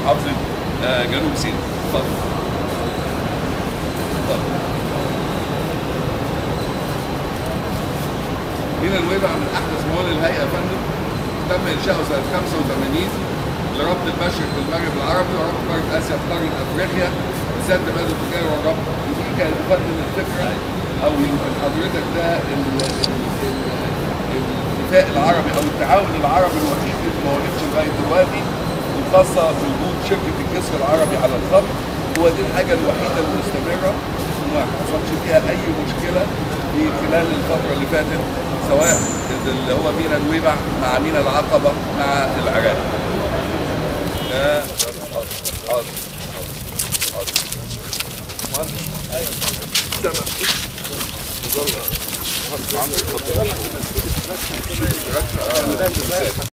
محافظه آه، جنوب سيناء اتفضل اتفضل مينا نويبع من احدث موال الهيئه يا فندم تم انشاؤه سنه 85 لربط المشرق بالمغرب العربي وربط قاره اسيا بقاره افريقيا لسد تبادل التجاري والربط ودي كانت تقدم الفكره او يمكن حضرتك ده ال- ال- ال- الاتفاق العربي او التعاون العربي الوحيد اللي ما وقفش لغايه دلوقتي الخاصه بوجود شركه الكسر العربي على الخط هو دي الحاجه الوحيده المستمره وما حصلش فيها اي مشكله في خلال الفتره اللي فاتت سواء اللي هو مينا نويبع مع مينا العقبه مع العراق. آه، حاضر حاضر حاضر مهندس ايوه سامع مهندس عمرو اتفضل